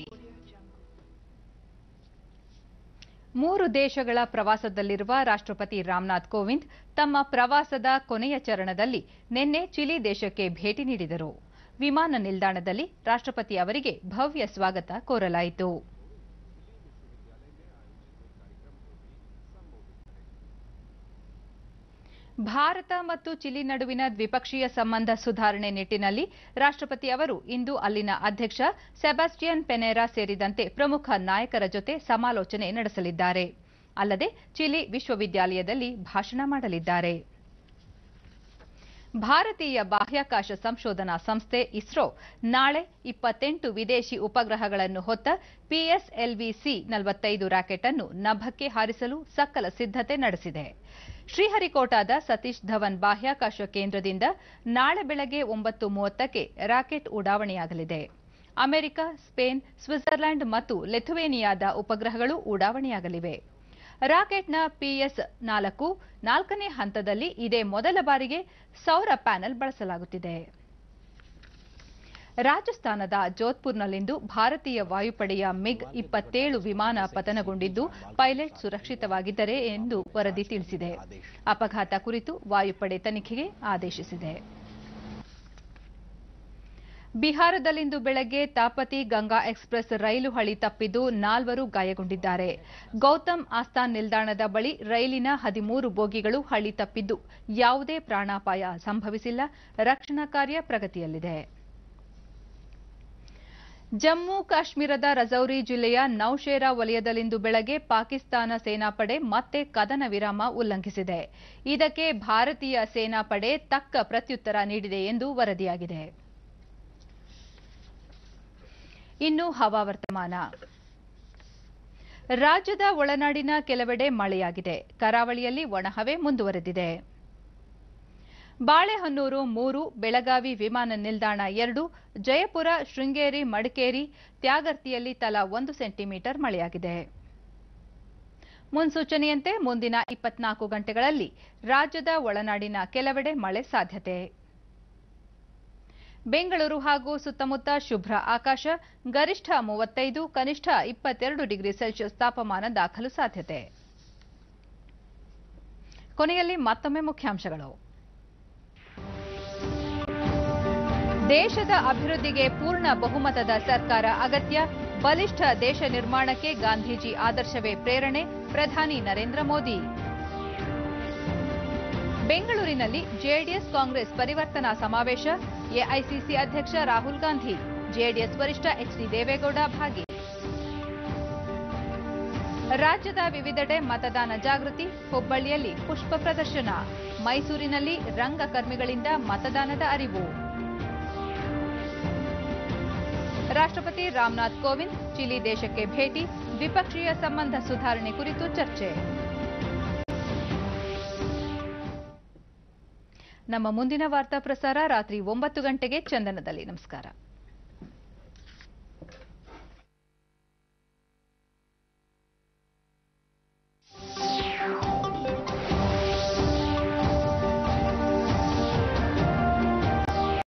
Speaker 1: ಮೂರು ದೇಶಗಳ ಪ್ರವಾಸದಲ್ಲಿರುವ ರಾಷ್ಟ್ರಪತಿ ರಾಮನಾಥ್ ಕೋವಿಂದ್ ತಮ್ಮ ಪ್ರವಾಸದ ಕೊನೆಯ ಚರಣದಲ್ಲಿ ನಿನ್ನೆ ಚಿಲಿ ದೇಶಕ್ಕೆ ಭೇಟಿ ನೀಡಿದರು ವಿಮಾನ ನಿಲ್ದಾಣದಲ್ಲಿ ರಾಷ್ಟ್ರಪತಿ ಅವರಿಗೆ ಭವ್ಯ ಸ್ವಾಗತ ಕೋರಲಾಯಿತು ಭಾರತ ಮತ್ತು ಚಿಲಿ ನಡುವಿನ ದ್ವಿಪಕ್ಷೀಯ ಸಂಬಂಧ ಸುಧಾರಣೆ ನಿಟ್ಟಿನಲ್ಲಿ ರಾಷ್ಟ್ರಪತಿ ಅವರು ಇಂದು ಅಲ್ಲಿನ ಅಧ್ಯಕ್ಷ ಸೆಬಾಸ್ಟಿಯನ್ ಪೆನೇರಾ ಸೇರಿದಂತೆ ಪ್ರಮುಖ ನಾಯಕರ ಜೊತೆ ಸಮಾಲೋಚನೆ ನಡೆಸಲಿದ್ದಾರೆ ಅಲ್ಲದೆ ಚಿಲಿ ವಿಶ್ವವಿದ್ಯಾಲಯದಲ್ಲಿ ಭಾಷಣ ಮಾಡಲಿದ್ದಾರೆ ಭಾರತೀಯ ಬಾಹ್ಯಾಕಾಶ ಸಂಶೋಧನಾ ಸಂಸ್ಥೆ ಇಸ್ರೋ ನಾಳೆ ಇಪ್ಪತ್ತೆಂಟು ವಿದೇಶಿ ಉಪಗ್ರಹಗಳನ್ನು ಹೊತ್ತ ಪಿಎಸ್ಎಲ್ವಿ ಸಿ ನಲವತ್ತೈದು ರಾಕೆಟ್ ಅನ್ನು ನಭಕ್ಕೆ ಹಾರಿಸಲು ಸಕಲ ಸಿದ್ಧತೆ ನಡೆಸಿದೆ ಶ್ರೀಹರಿಕೋಟಾದ ಸತೀಶ್ ಧವನ್ ಬಾಹ್ಯಾಕಾಶ ಕೇಂದ್ರದಿಂದ ನಾಳೆ ಬೆಳಗ್ಗೆ ಒಂಬತ್ತು ಮೂವತ್ತಕ್ಕೆ ರಾಕೆಟ್ ಉಡಾವಣೆಯಾಗಲಿದೆ ಅಮೆರಿಕ ಸ್ಪೇನ್ ಸ್ವಿಟ್ಜರ್ಲೆಂಡ್ ಮತ್ತು ಲೆಥುವೇನಿಯಾದ ಉಪಗ್ರಹಗಳು ಉಡಾವಣೆಯಾಗಲಿವೆ ರಾಕೆಟ್ನ ಪಿಎಸ್ ನಾಲ್ಕು ನಾಲ್ಕನೇ ಹಂತದಲ್ಲಿ ಇದೇ ಮೊದಲ ಬಾರಿಗೆ ಸೌರ ಪ್ಯಾನೆಲ್ ಬಳಸಲಾಗುತ್ತಿದೆ ರಾಜಸ್ಥಾನದ ಜೋಧ್ಪುರ್ನಲ್ಲಿಂದು ಭಾರತೀಯ ವಾಯುಪಡೆಯ ಮಿಗ್ ಇಪ್ಪತ್ತೇಳು ವಿಮಾನ ಪತನಗೊಂಡಿದ್ದು ಪೈಲಟ್ ಸುರಕ್ಷಿತವಾಗಿದ್ದರೆ ಎಂದು ವರದಿ ತಿಳಿಸಿದೆ ಅಪಘಾತ ಕುರಿತು ವಾಯುಪಡೆ ತನಿಖೆಗೆ ಆದೇಶಿಸಿದೆ ಬಿಹಾರದಲ್ಲಿಂದು ಬೆಳಗ್ಗೆ ತಾಪತಿ ಗಂಗಾ ಎಕ್ಸ್ಪ್ರೆಸ್ ರೈಲು ಹಳಿ ತಪ್ಪಿದ್ದು ನಾಲ್ವರು ಗಾಯಗೊಂಡಿದ್ದಾರೆ ಗೌತಮ್ ಆಸ್ಥಾನ್ ನಿಲ್ದಾಣದ ಬಳಿ ರೈಲಿನ ಹದಿಮೂರು ಬೋಗಿಗಳು ಹಳಿ ತಪ್ಪಿದ್ದು ಯಾವುದೇ ಪ್ರಾಣಾಪಾಯ ಸಂಭವಿಸಿಲ್ಲ ರಕ್ಷಣಾ ಕಾರ್ಯ ಪ್ರಗತಿಯಲ್ಲಿದೆ ಜಮ್ಮು ಕಾಶ್ಮೀರದ ರಜೌರಿ ಜಿಲ್ಲೆಯ ನೌಶೇರಾ ವಲಯದಲ್ಲಿಂದು ಬೆಳಗ್ಗೆ ಪಾಕಿಸ್ತಾನ ಸೇನಾಪಡೆ ಮತ್ತೆ ಕದನ ವಿರಾಮ ಉಲ್ಲಂಘಿಸಿದೆ ಇದಕ್ಕೆ ಭಾರತೀಯ ಸೇನಾಪಡೆ ತಕ್ಕ ಪ್ರತ್ಯುತ್ತರ ನೀಡಿದೆ ಎಂದು ವರದಿಯಾಗಿದೆ ಇನ್ನು ಹವಾವರ್ತಮಾನ ರಾಜ್ಯದ ಒಳನಾಡಿನ ಕೆಲವೆಡೆ ಮಳೆಯಾಗಿದೆ ಕರಾವಳಿಯಲ್ಲಿ ಒಣಹವೆ ಮುಂದುವರೆದಿದೆ ಬಾಳೆಹೊನ್ನೂರು ಮೂರು ಬೆಳಗಾವಿ ವಿಮಾನ ನಿಲ್ದಾಣ ಎರಡು ಜಯಪುರ ಶೃಂಗೇರಿ ಮಡಿಕೇರಿ ತ್ಯಾಗರ್ತಿಯಲ್ಲಿ ತಲಾ ಒಂದು ಸೆಂಟಿಮೀಟರ್ ಮಳೆಯಾಗಿದೆ ಮುನ್ಸೂಚನೆಯಂತೆ ಮುಂದಿನ ಇಪ್ಪತ್ನಾಲ್ಕು ಗಂಟೆಗಳಲ್ಲಿ ರಾಜ್ಯದ ಒಳನಾಡಿನ ಕೆಲವೆಡೆ ಮಳೆ ಸಾಧ್ಯತೆ ಬೆಂಗಳೂರು ಹಾಗೂ ಸುತ್ತಮುತ್ತ ಶುಭ್ರ ಆಕಾಶ ಗರಿಷ್ಠ ಮೂವತ್ತೈದು ಕನಿಷ್ಠ ಇಪ್ಪತ್ತೆರಡು ಡಿಗ್ರಿ ಸೆಲ್ಸಿಯಸ್ ತಾಪಮಾನ ದಾಖಲು ಸಾಧ್ಯತೆ ಕೊನೆಯಲ್ಲಿ ಮತ್ತೊಮ್ಮೆ ಮುಖ್ಯಾಂಶಗಳು ದೇಶದ ಅಭಿವೃದ್ಧಿಗೆ ಪೂರ್ಣ ಬಹುಮತದ ಸರ್ಕಾರ ಅಗತ್ಯ ಬಲಿಷ್ಠ ದೇಶ ನಿರ್ಮಾಣಕ್ಕೆ ಗಾಂಧೀಜಿ ಆದರ್ಶವೇ ಪ್ರೇರಣೆ ಪ್ರಧಾನಿ ನರೇಂದ್ರ ಮೋದಿ ಬೆಂಗಳೂರಿನಲ್ಲಿ ಜೆಡಿಎಸ್ ಕಾಂಗ್ರೆಸ್ ಪರಿವರ್ತನಾ ಸಮಾವೇಶ ಎಐಸಿಸಿ ಅಧ್ಯಕ್ಷ ರಾಹುಲ್ ಗಾಂಧಿ ಜೆಡಿಎಸ್ ವರಿಷ್ಠ ಎಚ್ಡಿ ದೇವೇಗೌಡ ಭಾಗಿ ರಾಜ್ಯದ ವಿವಿಧೆಡೆ ಮತದಾನ ಜಾಗೃತಿ ಹುಬ್ಬಳ್ಳಿಯಲ್ಲಿ ಪುಷ್ಪ ಪ್ರದರ್ಶನ ಮೈಸೂರಿನಲ್ಲಿ ರಂಗಕರ್ಮಿಗಳಿಂದ ಮತದಾನದ ಅರಿವು ರಾಷ್ಟ್ರಪತಿ ರಾಮನಾಥ್ ಕೋವಿಂದ್ ಚಿಲಿ ದೇಶಕ್ಕೆ ಭೇಟಿ ದ್ವಿಪಕ್ಷೀಯ ಸಂಬಂಧ ಸುಧಾರಣೆ ಕುರಿತು ಚರ್ಚೆ ನಮ್ಮ ಮುಂದಿನ ವಾರ್ತಾ ಪ್ರಸಾರ ರಾತ್ರಿ ಒಂಬತ್ತು ಗಂಟೆಗೆ ಚಂದನದಲ್ಲಿ ನಮಸ್ಕಾರ